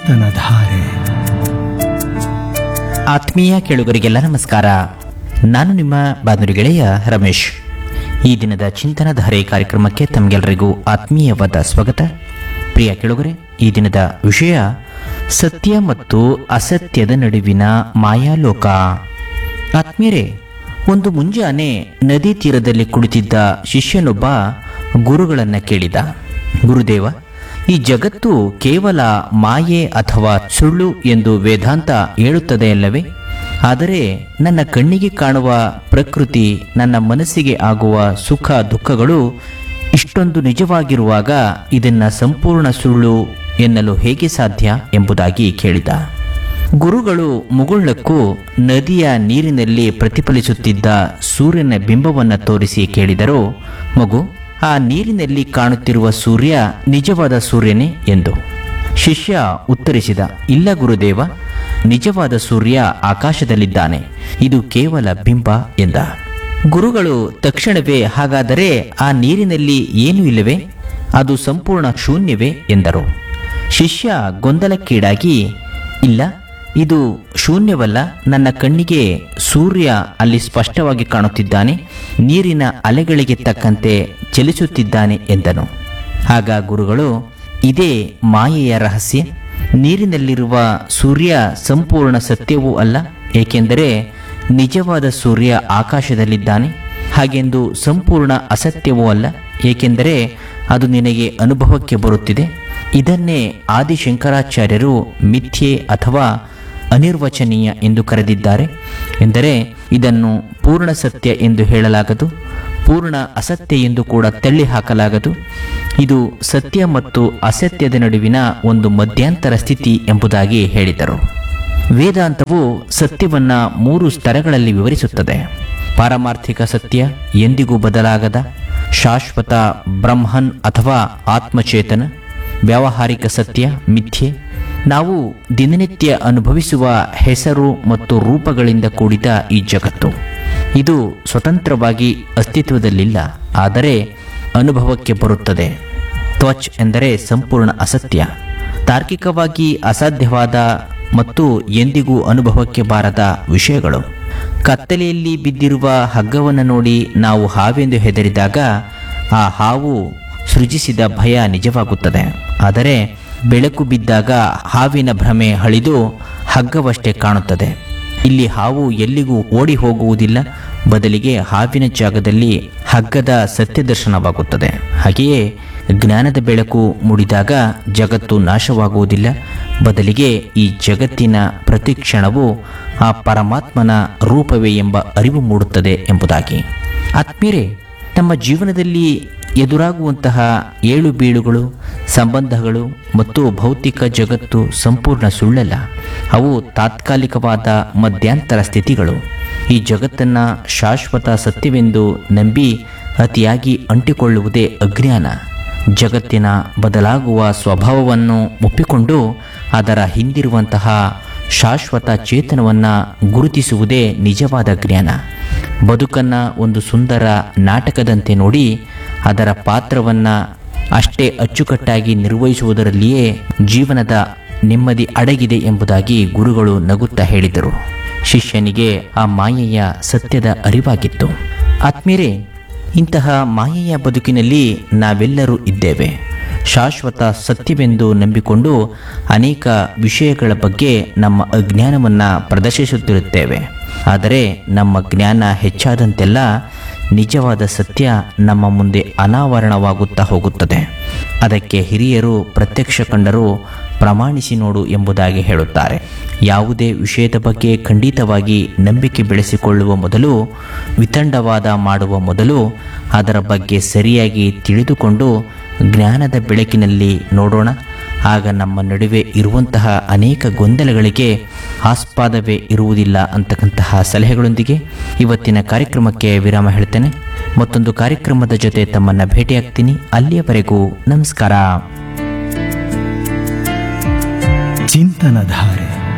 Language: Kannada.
ಚಿಂತನಧಾರೆ ಆತ್ಮೀಯ ಕೇಳುಗರಿಗೆಲ್ಲ ನಮಸ್ಕಾರ ನಾನು ನಿಮ್ಮ ಬಾನುಲಿ ಗೆಳೆಯ ರಮೇಶ್ ಈ ದಿನದ ಚಿಂತನಧಾರೆ ಕಾರ್ಯಕ್ರಮಕ್ಕೆ ತಮಗೆಲ್ಲರಿಗೂ ಆತ್ಮೀಯವಾದ ಸ್ವಾಗತ ಪ್ರಿಯ ಕೇಳುಗರೆ ಈ ದಿನದ ವಿಷಯ ಸತ್ಯ ಮತ್ತು ಅಸತ್ಯದ ನಡುವಿನ ಮಾಯಾಲೋಕ ಆತ್ಮೀಯರೇ ಒಂದು ಮುಂಜಾನೆ ನದಿ ತೀರದಲ್ಲಿ ಕುಳಿತಿದ್ದ ಶಿಷ್ಯನೊಬ್ಬ ಗುರುಗಳನ್ನ ಕೇಳಿದ ಗುರುದೇವ ಈ ಜಗತ್ತು ಕೇವಲ ಮಾಯೆ ಅಥವಾ ಸುಳ್ಳು ಎಂದು ವೇದಾಂತ ಹೇಳುತ್ತದೆ ಅಲ್ಲವೇ ಆದರೆ ನನ್ನ ಕಣ್ಣಿಗೆ ಕಾಣುವ ಪ್ರಕೃತಿ ನನ್ನ ಮನಸ್ಸಿಗೆ ಆಗುವ ಸುಖ ದುಃಖಗಳು ಇಷ್ಟೊಂದು ನಿಜವಾಗಿರುವಾಗ ಇದನ್ನ ಸಂಪೂರ್ಣ ಸುಳ್ಳು ಎನ್ನಲು ಹೇಗೆ ಸಾಧ್ಯ ಎಂಬುದಾಗಿ ಕೇಳಿದ ಗುರುಗಳು ಮುಗುಳ್ಳಕ್ಕೂ ನದಿಯ ನೀರಿನಲ್ಲಿ ಪ್ರತಿಫಲಿಸುತ್ತಿದ್ದ ಸೂರ್ಯನ ಬಿಂಬವನ್ನು ತೋರಿಸಿ ಕೇಳಿದರು ಮಗು ಆ ನೀರಿನಲ್ಲಿ ಕಾಣುತ್ತಿರುವ ಸೂರ್ಯ ನಿಜವಾದ ಸೂರ್ಯನೇ ಎಂದು ಶಿಷ್ಯ ಉತ್ತರಿಸಿದ ಇಲ್ಲ ಗುರುದೇವ ನಿಜವಾದ ಸೂರ್ಯ ಆಕಾಶದಲ್ಲಿದ್ದಾನೆ ಇದು ಕೇವಲ ಬಿಂಬ ಎಂದ ಗುರುಗಳು ತಕ್ಷಣವೇ ಹಾಗಾದರೆ ಆ ನೀರಿನಲ್ಲಿ ಏನೂ ಇಲ್ಲವೇ ಅದು ಸಂಪೂರ್ಣ ಶೂನ್ಯವೇ ಎಂದರು ಶಿಷ್ಯ ಗೊಂದಲಕ್ಕೀಡಾಗಿ ಇಲ್ಲ ಇದು ಶೂನ್ಯವಲ್ಲ ನನ್ನ ಕಣ್ಣಿಗೆ ಸೂರ್ಯ ಅಲ್ಲಿ ಸ್ಪಷ್ಟವಾಗಿ ಕಾಣುತ್ತಿದ್ದಾನೆ ನೀರಿನ ಅಲೆಗಳಿಗೆ ತಕ್ಕಂತೆ ಚಲಿಸುತ್ತಿದ್ದಾನೆ ಎಂದನು ಆಗ ಗುರುಗಳು ಇದೇ ಮಾಯೆಯ ರಹಸ್ಯ ನೀರಿನಲ್ಲಿರುವ ಸೂರ್ಯ ಸಂಪೂರ್ಣ ಸತ್ಯವೂ ಅಲ್ಲ ಏಕೆಂದರೆ ನಿಜವಾದ ಸೂರ್ಯ ಆಕಾಶದಲ್ಲಿದ್ದಾನೆ ಹಾಗೆಂದು ಸಂಪೂರ್ಣ ಅಸತ್ಯವೂ ಅಲ್ಲ ಏಕೆಂದರೆ ಅದು ನಿನಗೆ ಅನುಭವಕ್ಕೆ ಬರುತ್ತಿದೆ ಇದನ್ನೇ ಆದಿಶಂಕರಾಚಾರ್ಯರು ಮಿಥ್ಯೆ ಅಥವಾ ಅನಿರ್ವಚನೀಯ ಎಂದು ಕರೆದಿದ್ದಾರೆ ಎಂದರೆ ಇದನ್ನು ಪೂರ್ಣ ಸತ್ಯ ಎಂದು ಹೇಳಲಾಗದು ಪೂರ್ಣ ಅಸತ್ಯ ಎಂದು ಕೂಡ ತಳ್ಳಿ ಹಾಕಲಾಗದು ಇದು ಸತ್ಯ ಮತ್ತು ಅಸತ್ಯದ ನಡುವಿನ ಒಂದು ಮಧ್ಯಂತರ ಸ್ಥಿತಿ ಎಂಬುದಾಗಿ ಹೇಳಿದರು ವೇದಾಂತವು ಸತ್ಯವನ್ನ ಮೂರು ಸ್ತರಗಳಲ್ಲಿ ವಿವರಿಸುತ್ತದೆ ಪಾರಮಾರ್ಥಿಕ ಸತ್ಯ ಎಂದಿಗೂ ಬದಲಾಗದ ಶಾಶ್ವತ ಬ್ರಹ್ಮನ್ ಅಥವಾ ಆತ್ಮಚೇತನ ವ್ಯಾವಹಾರಿಕ ಸತ್ಯ ಮಿಥ್ಯೆ ನಾವು ದಿನನಿತ್ಯ ಅನುಭವಿಸುವ ಹೆಸರು ಮತ್ತು ರೂಪಗಳಿಂದ ಕೂಡಿದ ಈ ಜಗತ್ತು ಇದು ಸ್ವತಂತ್ರವಾಗಿ ಅಸ್ತಿತ್ವದಲ್ಲಿಲ್ಲ ಆದರೆ ಅನುಭವಕ್ಕೆ ಬರುತ್ತದೆ ತ್ವಚ್ ಎಂದರೆ ಸಂಪೂರ್ಣ ಅಸತ್ಯ ತಾರ್ಕಿಕವಾಗಿ ಅಸಾಧ್ಯವಾದ ಮತ್ತು ಎಂದಿಗೂ ಅನುಭವಕ್ಕೆ ಬಾರದ ವಿಷಯಗಳು ಕತ್ತಲೆಯಲ್ಲಿ ಬಿದ್ದಿರುವ ಹಗ್ಗವನ್ನು ನೋಡಿ ನಾವು ಹಾವೆಂದು ಹೆದರಿದಾಗ ಆ ಹಾವು ಸೃಜಿಸಿದ ಭಯ ನಿಜವಾಗುತ್ತದೆ ಆದರೆ ಬೆಳಕು ಬಿದ್ದಾಗ ಹಾವಿನ ಭ್ರಮೆ ಹಳಿದು ಹಗ್ಗವಷ್ಟೇ ಕಾಣುತ್ತದೆ ಇಲ್ಲಿ ಹಾವು ಎಲ್ಲಿಗೂ ಓಡಿ ಹೋಗುವುದಿಲ್ಲ ಬದಲಿಗೆ ಹಾವಿನ ಜಾಗದಲ್ಲಿ ಹಗ್ಗದ ಸತ್ಯದರ್ಶನವಾಗುತ್ತದೆ ಹಾಗೆಯೇ ಜ್ಞಾನದ ಬೆಳಕು ಮೂಡಿದಾಗ ಜಗತ್ತು ನಾಶವಾಗುವುದಿಲ್ಲ ಬದಲಿಗೆ ಈ ಜಗತ್ತಿನ ಪ್ರತಿಕ್ಷಣವು ಆ ಪರಮಾತ್ಮನ ರೂಪವೇ ಎಂಬ ಅರಿವು ಮೂಡುತ್ತದೆ ಎಂಬುದಾಗಿ ಆತ್ಮೀಯರೇ ನಮ್ಮ ಜೀವನದಲ್ಲಿ ಎದುರಾಗುವಂತಹ ಏಳು ಬೀಳುಗಳು ಸಂಬಂಧಗಳು ಮತ್ತು ಭೌತಿಕ ಜಗತ್ತು ಸಂಪೂರ್ಣ ಸುಳ್ಳಲ್ಲ ಅವು ತಾತ್ಕಾಲಿಕವಾದ ಮಧ್ಯಂತರ ಸ್ಥಿತಿಗಳು ಈ ಜಗತ್ತನ್ನು ಶಾಶ್ವತ ಸತ್ಯವೆಂದು ನಂಬಿ ಅತಿಯಾಗಿ ಅಂಟಿಕೊಳ್ಳುವುದೇ ಅಜ್ಞಾನ ಜಗತ್ತಿನ ಬದಲಾಗುವ ಸ್ವಭಾವವನ್ನು ಒಪ್ಪಿಕೊಂಡು ಅದರ ಹಿಂದಿರುವಂತಹ ಶಾಶ್ವತ ಚೇತನವನ್ನು ಗುರುತಿಸುವುದೇ ನಿಜವಾದ ಜ್ಞಾನ ಬದುಕನ್ನು ಒಂದು ಸುಂದರ ನಾಟಕದಂತೆ ನೋಡಿ ಅದರ ಪಾತ್ರವನ್ನು ಅಷ್ಟೇ ಅಚ್ಚುಕಟ್ಟಾಗಿ ನಿರ್ವಹಿಸುವುದರಲ್ಲಿಯೇ ಜೀವನದ ನೆಮ್ಮದಿ ಅಡಗಿದೆ ಎಂಬುದಾಗಿ ಗುರುಗಳು ನಗುತ್ತಾ ಹೇಳಿದರು ಶಿಷ್ಯನಿಗೆ ಆ ಮಾಯೆಯ ಸತ್ಯದ ಅರಿವಾಗಿತ್ತು ಆತ್ಮೀಯರೇ ಇಂತಹ ಮಾಯೆಯ ಬದುಕಿನಲ್ಲಿ ನಾವೆಲ್ಲರೂ ಇದ್ದೇವೆ ಶಾಶ್ವತ ಸತ್ಯವೆಂದು ನಂಬಿಕೊಂಡು ಅನೇಕ ವಿಷಯಗಳ ಬಗ್ಗೆ ನಮ್ಮ ಅಜ್ಞಾನವನ್ನು ಪ್ರದರ್ಶಿಸುತ್ತಿರುತ್ತೇವೆ ಆದರೆ ನಮ್ಮ ಜ್ಞಾನ ಹೆಚ್ಚಾದಂತೆಲ್ಲ ನಿಜವಾದ ಸತ್ಯ ನಮ್ಮ ಮುಂದೆ ಅನಾವರಣವಾಗುತ್ತಾ ಹೋಗುತ್ತದೆ ಅದಕ್ಕೆ ಹಿರಿಯರು ಪ್ರತ್ಯಕ್ಷ ಕಂಡರೂ ಪ್ರಮಾಣಿಸಿ ನೋಡು ಎಂಬುದಾಗಿ ಹೇಳುತ್ತಾರೆ ಯಾವುದೇ ವಿಷಯದ ಬಗ್ಗೆ ಖಂಡಿತವಾಗಿ ನಂಬಿಕೆ ಬೆಳೆಸಿಕೊಳ್ಳುವ ಮೊದಲು ವಿತಂಡವಾದ ಮಾಡುವ ಮೊದಲು ಅದರ ಬಗ್ಗೆ ಸರಿಯಾಗಿ ತಿಳಿದುಕೊಂಡು ಜ್ಞಾನದ ಬೆಳಕಿನಲ್ಲಿ ನೋಡೋಣ ಆಗ ನಮ್ಮ ನಡುವೆ ಇರುವಂತಹ ಅನೇಕ ಗೊಂದಲಗಳಿಗೆ ಆಸ್ಪಾದವೇ ಇರುವುದಿಲ್ಲ ಅಂತಕ್ಕಂತಹ ಸಲಹೆಗಳೊಂದಿಗೆ ಇವತ್ತಿನ ಕಾರ್ಯಕ್ರಮಕ್ಕೆ ವಿರಾಮ ಹೇಳ್ತೇನೆ ಮತ್ತೊಂದು ಕಾರ್ಯಕ್ರಮದ ಜೊತೆ ತಮ್ಮನ್ನು ಭೇಟಿಯಾಗ್ತೀನಿ ಅಲ್ಲಿಯವರೆಗೂ ನಮಸ್ಕಾರ ಚಿಂತನಧಾರೆ